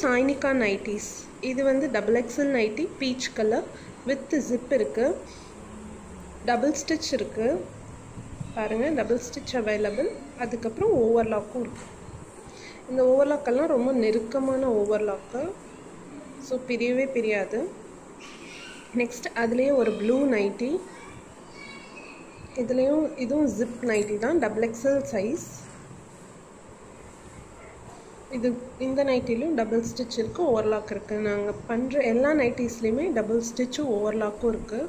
சாய்னிகா nighties இது வந்து double XL nightie peach colour with zip இருக்குது டபுள் ஸ்டிச் இருக்குது பாருங்கள் டபுள் ஸ்டிச் அவைலபிள் அதுக்கப்புறம் ஓவர்லாக்கும் இருக்குது இந்த ஓவர்லாக்கெல்லாம் ரொம்ப நெருக்கமான ஓவர்லாக்கு ஸோ பிரியவே பிரியாது நெக்ஸ்ட் அதுலேயே ஒரு ப்ளூ நைட்டி இதுலேயும் இதுவும் ஜிப் நைட்டி தான் டபுள் எக்ஸல் சைஸ் இது இந்த நைட்டிலையும் டபுள் ஸ்டிச் இருக்குது ஓவர்லாக் இருக்குது நாங்கள் பண்ணுற எல்லா நைட்டிஸ்லேயுமே டபுள் ஸ்டிச்சும் ஓவர்லாக்கும் இருக்குது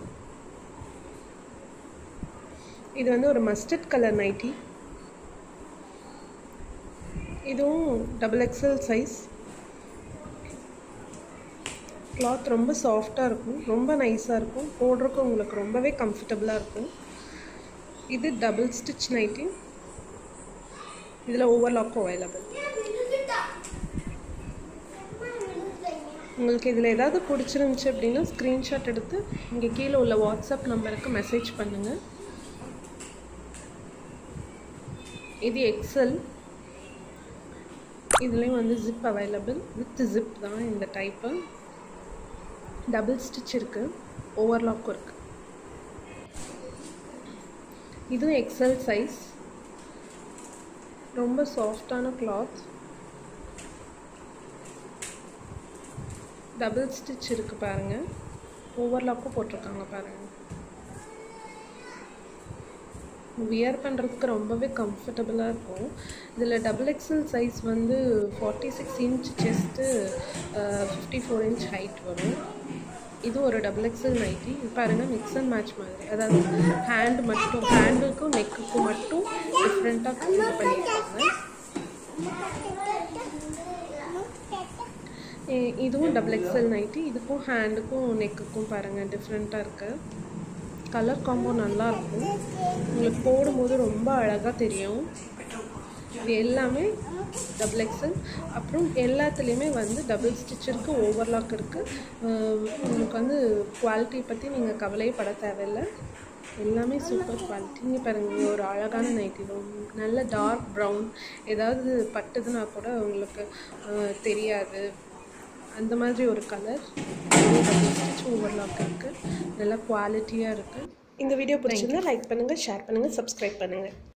இது வந்து ஒரு மஸ்டர்ட் கலர் நைட்டி இதுவும் டபுள் எக்ஸல் சைஸ் கிளாத் ரொம்ப சாஃப்டாக இருக்கும் ரொம்ப நைஸாக இருக்கும் போடுறதுக்கு உங்களுக்கு ரொம்பவே கம்ஃபர்டபுளாக இருக்கும் இது டபுள் ஸ்டிச் நைட்டி இதில் ஓவர்லாக்கும் அவைலபிள் உங்களுக்கு இதில் ஏதாவது பிடிச்சிருந்துச்சி அப்படின்னா ஸ்க்ரீன்ஷாட் எடுத்து இங்கே கீழே உள்ள வாட்ஸ்அப் நம்பருக்கு மெசேஜ் பண்ணுங்கள் இது எக்ஸல் இதுலேயும் வந்து ஜிப் அவைலபிள் வித் ஜிப் தான் இந்த டைப்பு டபுள் ஸ்டிச் இருக்குது ஓவர்லாக்கும் இருக்குது இதுவும் எக்ஸல் சைஸ் ரொம்ப சாஃப்டான கிளாத் டபுள் ஸ்டிச் இருக்குது பாருங்கள் ஓவர்லாக்கும் போட்டிருக்காங்க பாருங்கள் வியர் பண்ணுறதுக்கு ரொம்பவே கம்ஃபர்டபுளாக இருக்கும் இதில் டபுள் எக்ஸல் சைஸ் வந்து forty six inch chest fifty four inch height வரும் இது ஒரு டபுள் எக்ஸல் நைட்டி இது பாருங்கள் மிக்ஸ் அண்ட் மேட்ச் மாதிரி அதாவது ஹேண்ட் மட்டும் ஹேண்டுக்கும் நெக்குக்கும் மட்டும் டிஃப்ரெண்ட்டாக இது பண்ணியிருக்காங்க இதுவும் டபுள் எக்ஸல் நைட்டி இதுக்கும் ஹேண்டுக்கும் நெக்குக்கும் பாருங்கள் டிஃப்ரெண்ட்டாக இருக்குது கலர் காம்போ நல்லாயிருக்கும் உங்களுக்கு போடும்போது ரொம்ப அழகாக தெரியும் இது எல்லாமே டபுள் எக்ஸல் அப்புறம் எல்லாத்துலேயுமே வந்து டபுள் ஸ்டிச் இருக்குது ஓவர்லாக் இருக்குது உங்களுக்கு வந்து குவாலிட்டி பற்றி நீங்கள் கவலையே பட தேவையில்லை எல்லாமே சூப்பர் குவாலிட்டி இங்கே பாருங்கள் ஒரு அழகான நைட்டி நல்ல டார்க் ப்ரௌன் ஏதாவது பட்டுதுன்னா கூட உங்களுக்கு தெரியாது அந்த மாதிரி ஒரு கலர் டபுள் ஸ்டிச் ஓவர்லாக் இருக்குது நல்லா குவாலிட்டியாக இருக்குது இந்த வீடியோ பிடிச்சிருந்தா லைக் பண்ணுங்கள் ஷேர் பண்ணுங்கள் சப்ஸ்கிரைப் பண்ணுங்கள்